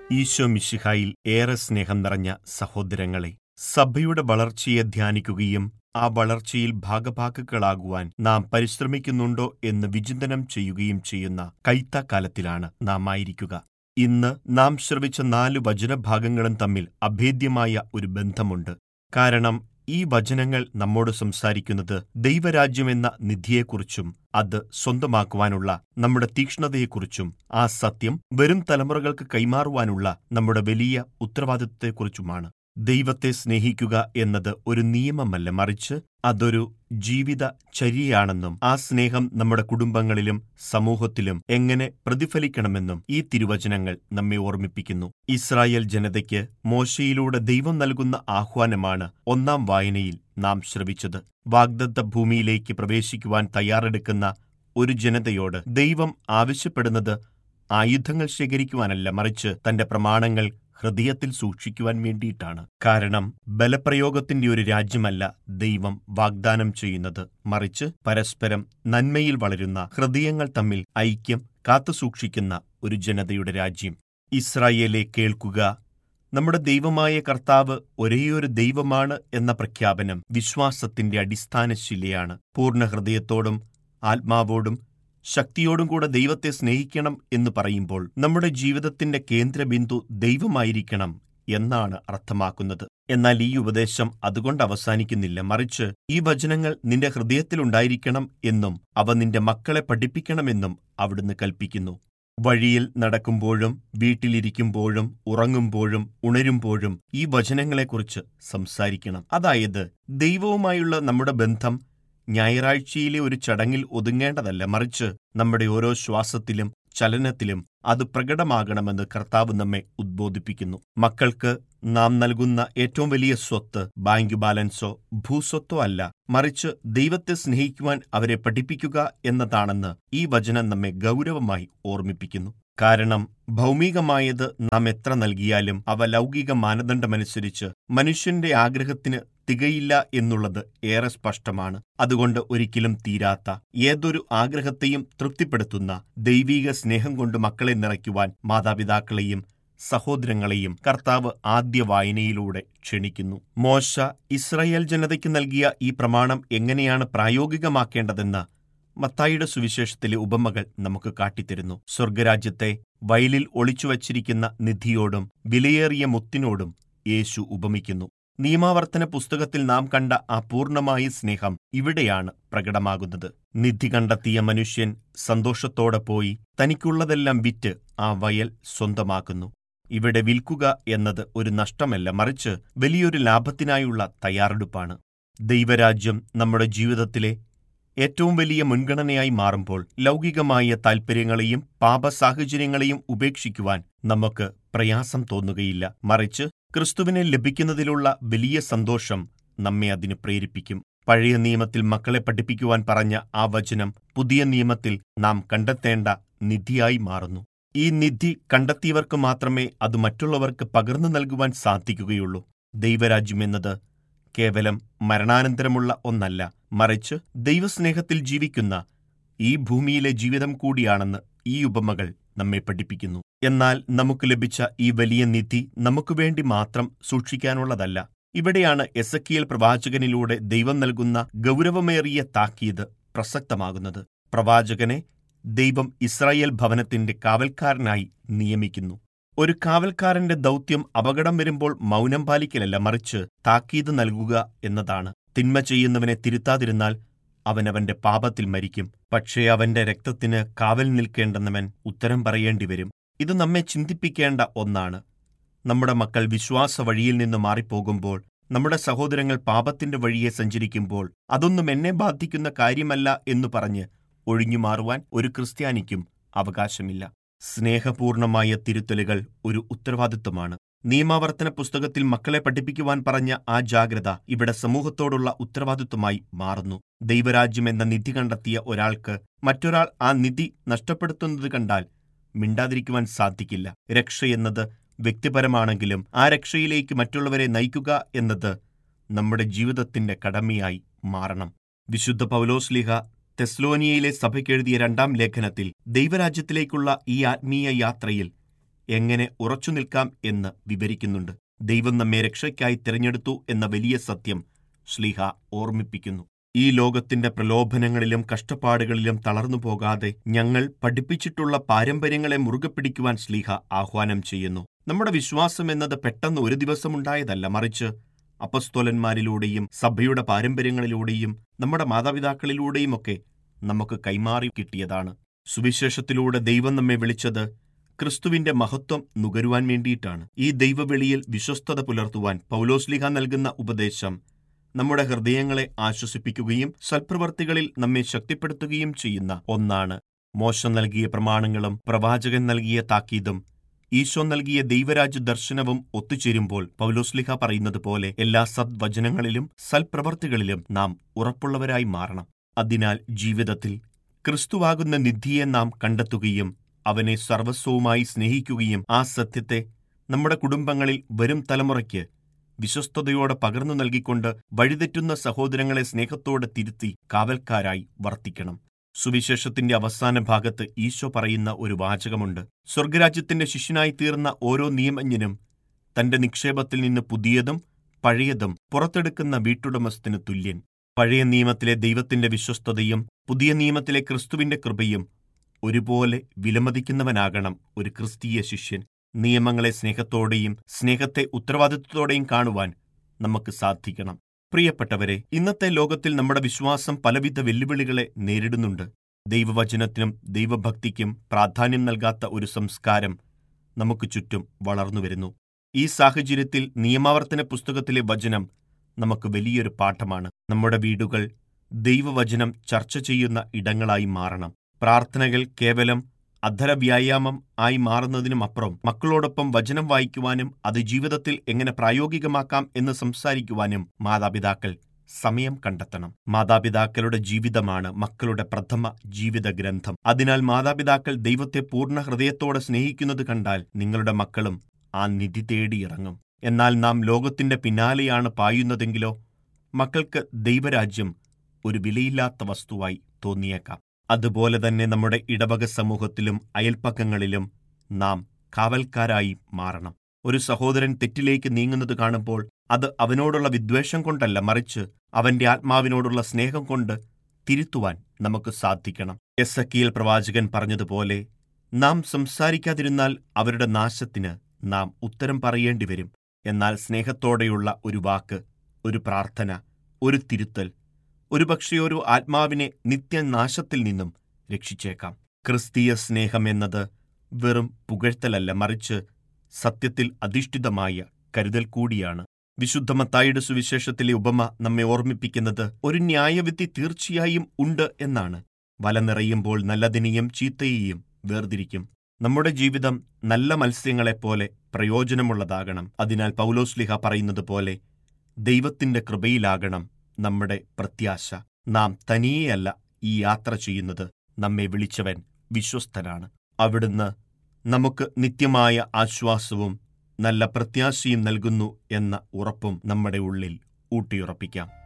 ഈശോ മിശിഹായിൽ ഏറെ സ്നേഹം നിറഞ്ഞ സഹോദരങ്ങളെ സഭയുടെ വളർച്ചയെ ധ്യാനിക്കുകയും ആ വളർച്ചയിൽ ഭാഗഭാക്കുകളാകുവാൻ നാം പരിശ്രമിക്കുന്നുണ്ടോ എന്ന് വിചിന്തനം ചെയ്യുകയും ചെയ്യുന്ന കൈത്തക്കാലത്തിലാണ് നാം ആയിരിക്കുക ഇന്ന് നാം ശ്രവിച്ച നാല് വചനഭാഗങ്ങളും തമ്മിൽ അഭേദ്യമായ ഒരു ബന്ധമുണ്ട് കാരണം ഈ വചനങ്ങൾ നമ്മോട് സംസാരിക്കുന്നത് ദൈവരാജ്യമെന്ന നിധിയെക്കുറിച്ചും അത് സ്വന്തമാക്കുവാനുള്ള നമ്മുടെ തീക്ഷ്ണതയെക്കുറിച്ചും ആ സത്യം വരും തലമുറകൾക്ക് കൈമാറുവാനുള്ള നമ്മുടെ വലിയ ഉത്തരവാദിത്വത്തെക്കുറിച്ചുമാണ് ദൈവത്തെ സ്നേഹിക്കുക എന്നത് ഒരു നിയമമല്ല മറിച്ച് അതൊരു ജീവിത ചര്യയാണെന്നും ആ സ്നേഹം നമ്മുടെ കുടുംബങ്ങളിലും സമൂഹത്തിലും എങ്ങനെ പ്രതിഫലിക്കണമെന്നും ഈ തിരുവചനങ്ങൾ നമ്മെ ഓർമ്മിപ്പിക്കുന്നു ഇസ്രായേൽ ജനതയ്ക്ക് മോശയിലൂടെ ദൈവം നൽകുന്ന ആഹ്വാനമാണ് ഒന്നാം വായനയിൽ നാം ശ്രവിച്ചത് വാഗ്ദത്ത ഭൂമിയിലേക്ക് പ്രവേശിക്കുവാൻ തയ്യാറെടുക്കുന്ന ഒരു ജനതയോട് ദൈവം ആവശ്യപ്പെടുന്നത് ആയുധങ്ങൾ ശേഖരിക്കുവാനല്ല മറിച്ച് തന്റെ പ്രമാണങ്ങൾ ഹൃദയത്തിൽ സൂക്ഷിക്കുവാൻ വേണ്ടിയിട്ടാണ് കാരണം ബലപ്രയോഗത്തിന്റെ ഒരു രാജ്യമല്ല ദൈവം വാഗ്ദാനം ചെയ്യുന്നത് മറിച്ച് പരസ്പരം നന്മയിൽ വളരുന്ന ഹൃദയങ്ങൾ തമ്മിൽ ഐക്യം കാത്തുസൂക്ഷിക്കുന്ന ഒരു ജനതയുടെ രാജ്യം ഇസ്രായേലെ കേൾക്കുക നമ്മുടെ ദൈവമായ കർത്താവ് ഒരേയൊരു ദൈവമാണ് എന്ന പ്രഖ്യാപനം വിശ്വാസത്തിന്റെ അടിസ്ഥാന ശിലയാണ് പൂർണ്ണ ഹൃദയത്തോടും ആത്മാവോടും ശക്തിയോടും കൂടെ ദൈവത്തെ സ്നേഹിക്കണം എന്ന് പറയുമ്പോൾ നമ്മുടെ ജീവിതത്തിന്റെ കേന്ദ്രബിന്ദു ദൈവമായിരിക്കണം എന്നാണ് അർത്ഥമാക്കുന്നത് എന്നാൽ ഈ ഉപദേശം അതുകൊണ്ട് അവസാനിക്കുന്നില്ല മറിച്ച് ഈ വചനങ്ങൾ നിന്റെ ഹൃദയത്തിലുണ്ടായിരിക്കണം എന്നും അവ നിന്റെ മക്കളെ പഠിപ്പിക്കണമെന്നും അവിടുന്ന് കൽപ്പിക്കുന്നു വഴിയിൽ നടക്കുമ്പോഴും വീട്ടിലിരിക്കുമ്പോഴും ഉറങ്ങുമ്പോഴും ഉണരുമ്പോഴും ഈ വചനങ്ങളെക്കുറിച്ച് സംസാരിക്കണം അതായത് ദൈവവുമായുള്ള നമ്മുടെ ബന്ധം ഞായറാഴ്ചയിലെ ഒരു ചടങ്ങിൽ ഒതുങ്ങേണ്ടതല്ല മറിച്ച് നമ്മുടെ ഓരോ ശ്വാസത്തിലും ചലനത്തിലും അത് പ്രകടമാകണമെന്ന് കർത്താവ് നമ്മെ ഉദ്ബോധിപ്പിക്കുന്നു മക്കൾക്ക് നാം നൽകുന്ന ഏറ്റവും വലിയ സ്വത്ത് ബാങ്ക് ബാലൻസോ ഭൂസ്വത്തോ അല്ല മറിച്ച് ദൈവത്തെ സ്നേഹിക്കുവാൻ അവരെ പഠിപ്പിക്കുക എന്നതാണെന്ന് ഈ വചനം നമ്മെ ഗൗരവമായി ഓർമ്മിപ്പിക്കുന്നു കാരണം ഭൗമികമായത് നാം എത്ര നൽകിയാലും അവ ലൗകിക മാനദണ്ഡമനുസരിച്ച് മനുഷ്യന്റെ ആഗ്രഹത്തിന് തികയില്ല എന്നുള്ളത് ഏറെ സ്പഷ്ടമാണ് അതുകൊണ്ട് ഒരിക്കലും തീരാത്ത ഏതൊരു ആഗ്രഹത്തെയും തൃപ്തിപ്പെടുത്തുന്ന ദൈവീക സ്നേഹം കൊണ്ട് മക്കളെ നിറയ്ക്കുവാൻ മാതാപിതാക്കളെയും സഹോദരങ്ങളെയും കർത്താവ് ആദ്യ വായനയിലൂടെ ക്ഷണിക്കുന്നു മോശ ഇസ്രായേൽ ജനതയ്ക്ക് നൽകിയ ഈ പ്രമാണം എങ്ങനെയാണ് പ്രായോഗികമാക്കേണ്ടതെന്ന് മത്തായിയുടെ സുവിശേഷത്തിലെ ഉപമകൾ നമുക്ക് കാട്ടിത്തരുന്നു സ്വർഗരാജ്യത്തെ വയലിൽ ഒളിച്ചുവച്ചിരിക്കുന്ന നിധിയോടും വിലയേറിയ മുത്തിനോടും യേശു ഉപമിക്കുന്നു നിയമാവർത്തന പുസ്തകത്തിൽ നാം കണ്ട ആ പൂർണ്ണമായ സ്നേഹം ഇവിടെയാണ് പ്രകടമാകുന്നത് നിധി കണ്ടെത്തിയ മനുഷ്യൻ സന്തോഷത്തോടെ പോയി തനിക്കുള്ളതെല്ലാം വിറ്റ് ആ വയൽ സ്വന്തമാക്കുന്നു ഇവിടെ വിൽക്കുക എന്നത് ഒരു നഷ്ടമല്ല മറിച്ച് വലിയൊരു ലാഭത്തിനായുള്ള തയ്യാറെടുപ്പാണ് ദൈവരാജ്യം നമ്മുടെ ജീവിതത്തിലെ ഏറ്റവും വലിയ മുൻഗണനയായി മാറുമ്പോൾ ലൗകികമായ താൽപ്പര്യങ്ങളെയും പാപസാഹചര്യങ്ങളെയും ഉപേക്ഷിക്കുവാൻ നമുക്ക് പ്രയാസം തോന്നുകയില്ല മറിച്ച് ക്രിസ്തുവിനെ ലഭിക്കുന്നതിലുള്ള വലിയ സന്തോഷം നമ്മെ അതിന് പ്രേരിപ്പിക്കും പഴയ നിയമത്തിൽ മക്കളെ പഠിപ്പിക്കുവാൻ പറഞ്ഞ ആ വചനം പുതിയ നിയമത്തിൽ നാം കണ്ടെത്തേണ്ട നിധിയായി മാറുന്നു ഈ നിധി കണ്ടെത്തിയവർക്ക് മാത്രമേ അത് മറ്റുള്ളവർക്ക് പകർന്നു നൽകുവാൻ സാധിക്കുകയുള്ളൂ ദൈവരാജ്യമെന്നത് കേവലം മരണാനന്തരമുള്ള ഒന്നല്ല മറിച്ച് ദൈവസ്നേഹത്തിൽ ജീവിക്കുന്ന ഈ ഭൂമിയിലെ ജീവിതം കൂടിയാണെന്ന് ഈ ഉപമകൾ നമ്മെ പഠിപ്പിക്കുന്നു എന്നാൽ നമുക്ക് ലഭിച്ച ഈ വലിയ നിധി നമുക്ക് വേണ്ടി മാത്രം സൂക്ഷിക്കാനുള്ളതല്ല ഇവിടെയാണ് എസക്കിയൽ പ്രവാചകനിലൂടെ ദൈവം നൽകുന്ന ഗൗരവമേറിയ താക്കീത് പ്രസക്തമാകുന്നത് പ്രവാചകനെ ദൈവം ഇസ്രായേൽ ഭവനത്തിന്റെ കാവൽക്കാരനായി നിയമിക്കുന്നു ഒരു കാവൽക്കാരന്റെ ദൗത്യം അപകടം വരുമ്പോൾ മൗനം പാലിക്കലല്ല മറിച്ച് താക്കീത് നൽകുക എന്നതാണ് തിന്മ ചെയ്യുന്നവനെ തിരുത്താതിരുന്നാൽ അവനവന്റെ പാപത്തിൽ മരിക്കും പക്ഷേ അവന്റെ രക്തത്തിന് കാവൽ നിൽക്കേണ്ടെന്നവൻ ഉത്തരം പറയേണ്ടി വരും ഇത് നമ്മെ ചിന്തിപ്പിക്കേണ്ട ഒന്നാണ് നമ്മുടെ മക്കൾ വിശ്വാസ വഴിയിൽ നിന്ന് മാറിപ്പോകുമ്പോൾ നമ്മുടെ സഹോദരങ്ങൾ പാപത്തിന്റെ വഴിയെ സഞ്ചരിക്കുമ്പോൾ അതൊന്നും എന്നെ ബാധിക്കുന്ന കാര്യമല്ല എന്നു പറഞ്ഞ് ഒഴിഞ്ഞു മാറുവാൻ ഒരു ക്രിസ്ത്യാനിക്കും അവകാശമില്ല സ്നേഹപൂർണമായ തിരുത്തലുകൾ ഒരു ഉത്തരവാദിത്വമാണ് നിയമാവർത്തന പുസ്തകത്തിൽ മക്കളെ പഠിപ്പിക്കുവാൻ പറഞ്ഞ ആ ജാഗ്രത ഇവിടെ സമൂഹത്തോടുള്ള ഉത്തരവാദിത്വമായി മാറുന്നു ദൈവരാജ്യം എന്ന നിധി കണ്ടെത്തിയ ഒരാൾക്ക് മറ്റൊരാൾ ആ നിധി നഷ്ടപ്പെടുത്തുന്നത് കണ്ടാൽ മിണ്ടാതിരിക്കുവാൻ സാധിക്കില്ല രക്ഷയെന്നത് വ്യക്തിപരമാണെങ്കിലും ആ രക്ഷയിലേക്ക് മറ്റുള്ളവരെ നയിക്കുക എന്നത് നമ്മുടെ ജീവിതത്തിന്റെ കടമയായി മാറണം വിശുദ്ധ പൗലോസ്ലിഹ തെസ്ലോനിയയിലെ സഭയ്ക്കെഴുതിയ രണ്ടാം ലേഖനത്തിൽ ദൈവരാജ്യത്തിലേക്കുള്ള ഈ ആത്മീയ യാത്രയിൽ എങ്ങനെ ഉറച്ചു നിൽക്കാം എന്ന് വിവരിക്കുന്നുണ്ട് ദൈവം നമ്മെ രക്ഷയ്ക്കായി തിരഞ്ഞെടുത്തു എന്ന വലിയ സത്യം ശ്ലീഹ ഓർമ്മിപ്പിക്കുന്നു ഈ ലോകത്തിന്റെ പ്രലോഭനങ്ങളിലും കഷ്ടപ്പാടുകളിലും തളർന്നു പോകാതെ ഞങ്ങൾ പഠിപ്പിച്ചിട്ടുള്ള പാരമ്പര്യങ്ങളെ മുറുകെ പിടിക്കുവാൻ ശ്ലീഹ ആഹ്വാനം ചെയ്യുന്നു നമ്മുടെ വിശ്വാസം എന്നത് പെട്ടെന്ന് ഒരു ദിവസമുണ്ടായതല്ല മറിച്ച് അപ്പസ്തോലന്മാരിലൂടെയും സഭയുടെ പാരമ്പര്യങ്ങളിലൂടെയും നമ്മുടെ മാതാപിതാക്കളിലൂടെയും ഒക്കെ നമുക്ക് കൈമാറി കിട്ടിയതാണ് സുവിശേഷത്തിലൂടെ ദൈവം നമ്മെ വിളിച്ചത് ക്രിസ്തുവിന്റെ മഹത്വം നുകരുവാൻ വേണ്ടിയിട്ടാണ് ഈ ദൈവവിളിയിൽ വിശ്വസ്തത പുലർത്തുവാൻ പൗലോസ്ലിഹ നൽകുന്ന ഉപദേശം നമ്മുടെ ഹൃദയങ്ങളെ ആശ്വസിപ്പിക്കുകയും സൽപ്രവർത്തികളിൽ നമ്മെ ശക്തിപ്പെടുത്തുകയും ചെയ്യുന്ന ഒന്നാണ് മോശം നൽകിയ പ്രമാണങ്ങളും പ്രവാചകൻ നൽകിയ താക്കീതും ഈശോ നൽകിയ ദൈവരാജ്യ ദർശനവും ഒത്തുചേരുമ്പോൾ പൗലോസ്ലിഹ പറയുന്നത് പോലെ എല്ലാ സദ്വചനങ്ങളിലും സൽപ്രവർത്തികളിലും നാം ഉറപ്പുള്ളവരായി മാറണം അതിനാൽ ജീവിതത്തിൽ ക്രിസ്തുവാകുന്ന നിധിയെ നാം കണ്ടെത്തുകയും അവനെ സർവസ്വവുമായി സ്നേഹിക്കുകയും ആ സത്യത്തെ നമ്മുടെ കുടുംബങ്ങളിൽ വരും തലമുറയ്ക്ക് വിശ്വസ്തയോടെ പകർന്നു നൽകിക്കൊണ്ട് വഴിതെറ്റുന്ന സഹോദരങ്ങളെ സ്നേഹത്തോടെ തിരുത്തി കാവൽക്കാരായി വർത്തിക്കണം സുവിശേഷത്തിന്റെ അവസാന ഭാഗത്ത് ഈശോ പറയുന്ന ഒരു വാചകമുണ്ട് സ്വർഗരാജ്യത്തിന്റെ ശിഷ്യനായി തീർന്ന ഓരോ നിയമജ്ഞനും തന്റെ നിക്ഷേപത്തിൽ നിന്ന് പുതിയതും പഴയതും പുറത്തെടുക്കുന്ന വീട്ടുടമസ്ഥന് തുല്യൻ പഴയ നിയമത്തിലെ ദൈവത്തിന്റെ വിശ്വസ്തതയും പുതിയ നിയമത്തിലെ ക്രിസ്തുവിന്റെ കൃപയും ഒരുപോലെ വിലമതിക്കുന്നവനാകണം ഒരു ക്രിസ്തീയ ശിഷ്യൻ നിയമങ്ങളെ സ്നേഹത്തോടെയും സ്നേഹത്തെ ഉത്തരവാദിത്വത്തോടെയും കാണുവാൻ നമുക്ക് സാധിക്കണം പ്രിയപ്പെട്ടവരെ ഇന്നത്തെ ലോകത്തിൽ നമ്മുടെ വിശ്വാസം പലവിധ വെല്ലുവിളികളെ നേരിടുന്നുണ്ട് ദൈവവചനത്തിനും ദൈവഭക്തിക്കും പ്രാധാന്യം നൽകാത്ത ഒരു സംസ്കാരം നമുക്ക് ചുറ്റും വളർന്നുവരുന്നു ഈ സാഹചര്യത്തിൽ നിയമാവർത്തന പുസ്തകത്തിലെ വചനം നമുക്ക് വലിയൊരു പാഠമാണ് നമ്മുടെ വീടുകൾ ദൈവവചനം ചർച്ച ചെയ്യുന്ന ഇടങ്ങളായി മാറണം പ്രാർത്ഥനകൾ കേവലം അധര വ്യായാമം ആയി മാറുന്നതിനുമപ്പുറം മക്കളോടൊപ്പം വചനം വായിക്കുവാനും അത് ജീവിതത്തിൽ എങ്ങനെ പ്രായോഗികമാക്കാം എന്ന് സംസാരിക്കുവാനും മാതാപിതാക്കൾ സമയം കണ്ടെത്തണം മാതാപിതാക്കളുടെ ജീവിതമാണ് മക്കളുടെ പ്രഥമ ജീവിത ഗ്രന്ഥം അതിനാൽ മാതാപിതാക്കൾ ദൈവത്തെ പൂർണ്ണ ഹൃദയത്തോടെ സ്നേഹിക്കുന്നത് കണ്ടാൽ നിങ്ങളുടെ മക്കളും ആ നിധി തേടിയിറങ്ങും എന്നാൽ നാം ലോകത്തിന്റെ പിന്നാലെയാണ് പായുന്നതെങ്കിലോ മക്കൾക്ക് ദൈവരാജ്യം ഒരു വിലയില്ലാത്ത വസ്തുവായി തോന്നിയേക്കാം അതുപോലെ തന്നെ നമ്മുടെ ഇടവക സമൂഹത്തിലും അയൽപ്പക്കങ്ങളിലും നാം കാവൽക്കാരായി മാറണം ഒരു സഹോദരൻ തെറ്റിലേക്ക് നീങ്ങുന്നത് കാണുമ്പോൾ അത് അവനോടുള്ള വിദ്വേഷം കൊണ്ടല്ല മറിച്ച് അവന്റെ ആത്മാവിനോടുള്ള സ്നേഹം കൊണ്ട് തിരുത്തുവാൻ നമുക്ക് സാധിക്കണം എസ് അക്കിയൽ പ്രവാചകൻ പറഞ്ഞതുപോലെ നാം സംസാരിക്കാതിരുന്നാൽ അവരുടെ നാശത്തിന് നാം ഉത്തരം പറയേണ്ടി വരും എന്നാൽ സ്നേഹത്തോടെയുള്ള ഒരു വാക്ക് ഒരു പ്രാർത്ഥന ഒരു തിരുത്തൽ ഒരുപക്ഷെ ഒരു ആത്മാവിനെ നിത്യനാശത്തിൽ നിന്നും രക്ഷിച്ചേക്കാം ക്രിസ്തീയ സ്നേഹം എന്നത് വെറും പുകഴ്ത്തലല്ല മറിച്ച് സത്യത്തിൽ അധിഷ്ഠിതമായ കരുതൽ കൂടിയാണ് വിശുദ്ധമത്തായുടെ സുവിശേഷത്തിലെ ഉപമ നമ്മെ ഓർമ്മിപ്പിക്കുന്നത് ഒരു ന്യായവിധി തീർച്ചയായും ഉണ്ട് എന്നാണ് വല നിറയുമ്പോൾ നല്ലതിനെയും ചീത്തയെയും വേർതിരിക്കും നമ്മുടെ ജീവിതം നല്ല മത്സ്യങ്ങളെപ്പോലെ പ്രയോജനമുള്ളതാകണം അതിനാൽ പൗലോസ്ലിഹ പറയുന്നത് പോലെ ദൈവത്തിന്റെ കൃപയിലാകണം നമ്മുടെ പ്രത്യാശ നാം തനിയെയല്ല ഈ യാത്ര ചെയ്യുന്നത് നമ്മെ വിളിച്ചവൻ വിശ്വസ്തനാണ് അവിടുന്ന് നമുക്ക് നിത്യമായ ആശ്വാസവും നല്ല പ്രത്യാശയും നൽകുന്നു എന്ന ഉറപ്പും നമ്മുടെ ഉള്ളിൽ ഊട്ടിയുറപ്പിക്കാം